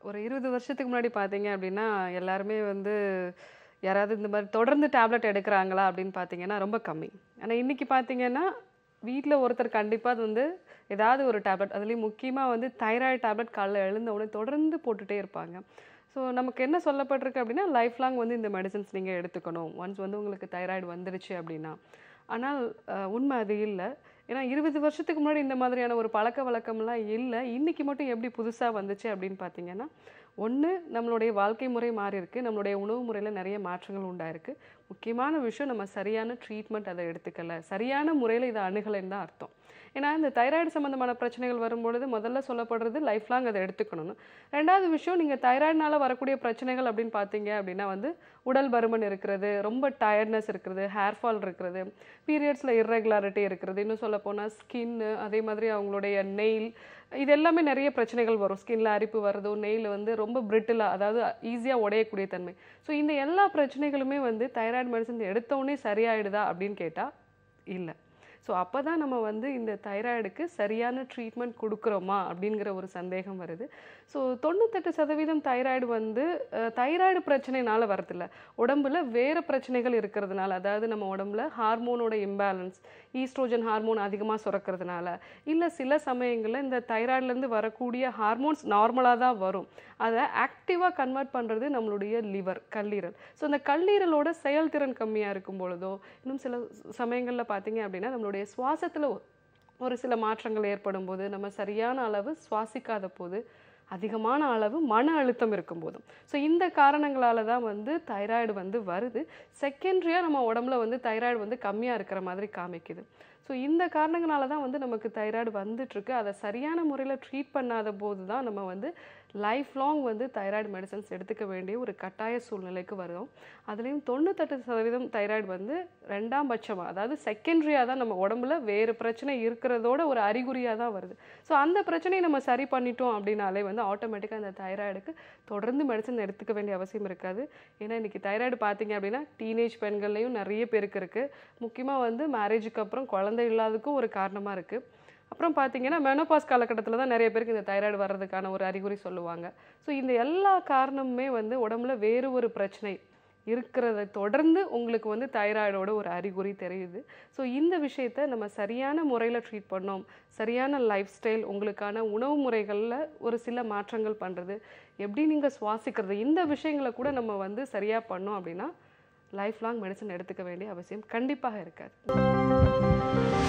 ஒரு 20 வருஷத்துக்கு முன்னாடி பார்த்தீங்க அப்படின்னா, எல்லாருமே வந்து யாராவது இந்த மாரி தொடர்ந்து டேப்லெட் எடுக்குறாங்களா அப்படின்னு பார்த்தீங்கன்னா, ரொம்ப கம்மி. ஆனா இன்னைக்கு பார்த்தீங்கன்னா, வீட்ல ஒருத்தர் கண்டிப்பா அது வந்து ஏதாவது ஒரு டேப்லெட் அதுலயும் முக்கியமா வந்து தைராய்டு டேப்லெட் காலைல எழுந்த உடனே தொடர்ந்து போட்டுட்டே இருப்பாங்க. ஸோ நமக்கு என்ன சொல்லப்பட்டிருக்கு அப்படின்னா, லைஃப் லாங் வந்து இந்த மெடிசின்ஸ் நீங்க எடுத்துக்கணும். ஒன்ஸ் வந்து உங்களுக்கு தைராய்டு வந்துருச்சு அப்படின்னா. ஆனால் அ உண்மை அது இல்ல. ஏன்னா 20 வருஷத்துக்கு முன்னாடி இந்த மாதிரியான ஒரு பழக்கவழக்கம்லாம் இல்ல. இன்னைக்கு மட்டும் எப்படி புதுசா வந்துச்சு அப்படின்னு பார்த்தீங்கன்னா, ஒண்ணு நம்மளுடைய வாழ்க்கை முறை மாறியிருக்கு. நம்மளுடைய உணவு முறையில நெறைய மாற்றங்கள் உண்டாயிருக்கு. முக்கியமான விஷயம் நம்ம சரியான ட்ரீட்மெண்ட் அத எடுத்துக்கல. சரியான முறையில இத அணுகலைன்னு தான் அர்த்தம். ஏன்னா இந்த தைராய்டு சம்மந்தமான பிரச்சனைகள் வரும்பொழுது முதல்ல சொல்லப்படுறது லைஃப் லாங் அத எடுத்துக்கணும்னு. 2வது விஷயம் நீங்க தைராய்டுனால வரக்கூடிய பிரச்சனைகள் அப்படின்னு பார்த்தீங்க அப்படின்னா வந்து, உடல் பருமன் இருக்கிறது, ரொம்ப டயர்ட்னஸ் இருக்கிறது, ஹேர் ஃபால் இருக்கிறது, பீரியட்ஸ்ல இர்ரெகுலாரிட்டி இருக்கிறது, இன்னும் சொல்லப்போனா ஸ்கின்னு, அதே மாதிரி அவங்களுடைய நெயில் இது எல்லாமே நெறைய பிரச்சனைகள் வரும். ஸ்கின்ல அரிப்பு வர்றதோ, நெயில் வந்து ரொம்ப பிரிட்டிலா அதாவது ஈஸியா உடையக்கூடிய தன்மை. ஸோ இந்த எல்லா பிரச்சனைகளுமே வந்து தைராய்டு மெடிசின் எடுத்த உடனே சரியாயிடுதா அப்படின்னு கேட்டா, இல்ல. ஸோ அப்பதான் நம்ம வந்து இந்த தைராய்டுக்கு சரியான ட்ரீட்மெண்ட் குடுக்குறோமா அப்படிங்கிற ஒரு சந்தேகம் வருது. ஸோ 98% தைராய்டு வந்து அ தைராய்டு பிரச்சனைனால வரதில்ல. உடம்புல வேற பிரச்சனைகள் இருக்கிறதுனால, அதாவது நம்ம உடம்புல ஹார்மோனோட இம்பேலன்ஸ், ஈஸ்ட்ரோஜன் ஹார்மோன் அதிகமா சுரக்கிறதுனால, இல்ல சில சமயங்கள்ல இந்த தைராய்டுலேருந்து வரக்கூடிய ஹார்மோன்ஸ் நார்மலா தான் வரும். அத ஆக்டிவா கன்வெர்ட் பண்றது நம்மளுடைய லிவர், கல்லீரல். ஸோ அந்த கல்லீரலோட செயல்திறன் கம்மியா இருக்கும் பொழுதோ, இன்னும் சில சமயங்கள்ல பார்த்தீங்க அப்படின்னா, நம்மளுடைய சுவாசத்துல ஒரு சில மாற்றங்கள் ஏற்படும்போது, நம்ம சரியான அளவு சுவாசிக்காத போது, அதிகமான அளவு மன அழுத்தம் இருக்கும்போதும். ஸோ இந்த காரணங்களால தான் வந்து தைராய்டு வந்து வருது. செகண்டரியா நம்ம உடம்புல வந்து தைராய்டு வந்து கம்மியா இருக்கிற மாதிரி காமிக்குது. ஸோ இந்த காரணங்களால தான் வந்து நமக்கு தைராய்டு வந்துட்டுருக்கு. அத சரியான முறையில ட்ரீட் பண்ணாத போது தான் நம்ம வந்து லைஃப் லாங் வந்து தைராய்டு மெடிசின்ஸ் எடுத்துக்க வேண்டிய ஒரு கட்டாய சூழ்நிலைக்கு வரோம். அதுலயும் 98% தைராய்டு வந்து 2ஆம் பட்சமா, அதாவது செகண்டரியா தான் நம்ம உடம்புல வேறு பிரச்சனை இருக்கிறதோட ஒரு அறிகுறியா தான் வருது. ஸோ அந்த பிரச்சனைய நம்ம சரி பண்ணிட்டோம் அப்படின்னாலே வந்து ஆட்டோமேட்டிக்கா அந்த தைராய்டுக்கு தொடர்ந்து மெடிசின் எடுத்துக்க வேண்டிய அவசியம் இருக்காது. ஏன்னா இன்னைக்கு தைராய்டு பார்த்தீங்க அப்படின்னா, டீனேஜ் பெண்கள்லயும் நெறைய பேருக்கு இருக்கு. முக்கியமா வந்து மேரேஜுக்கு அப்புறம் குழந்தை இல்லாததுக்கும் ஒரு காரணமா இருக்கு. அப்புறம் பார்த்தீங்கன்னா, மெனோபாஸ் காலகட்டத்தில தான் நெறைய பேருக்கு இந்த தைராய்டு வர்றதுக்கான ஒரு அறிகுறி சொல்லுவாங்க. ஸோ இந்த எல்லா காரணமுமே வந்து உடம்புல வேறு ஒரு பிரச்சனை இருக்கிறத தொடர்ந்து உங்களுக்கு வந்து தைராய்டோட ஒரு அறிகுறி தெரியுது. ஸோ இந்த விஷயத்த நம்ம சரியான முறையில ட்ரீட் பண்ணோம். சரியான லைஃப் ஸ்டைல், உங்களுக்கான உணவு முறைகள்ல ஒரு சில மாற்றங்கள் பண்றது, எப்படி நீங்க சுவாசிக்கிறது, இந்த விஷயங்கள கூட நம்ம வந்து சரியா பண்ணோம் அப்படின்னா, லைஃப் லாங் மெடிசின் எடுத்துக்க வேண்டிய அவசியம் கண்டிப்பாக இருக்காது.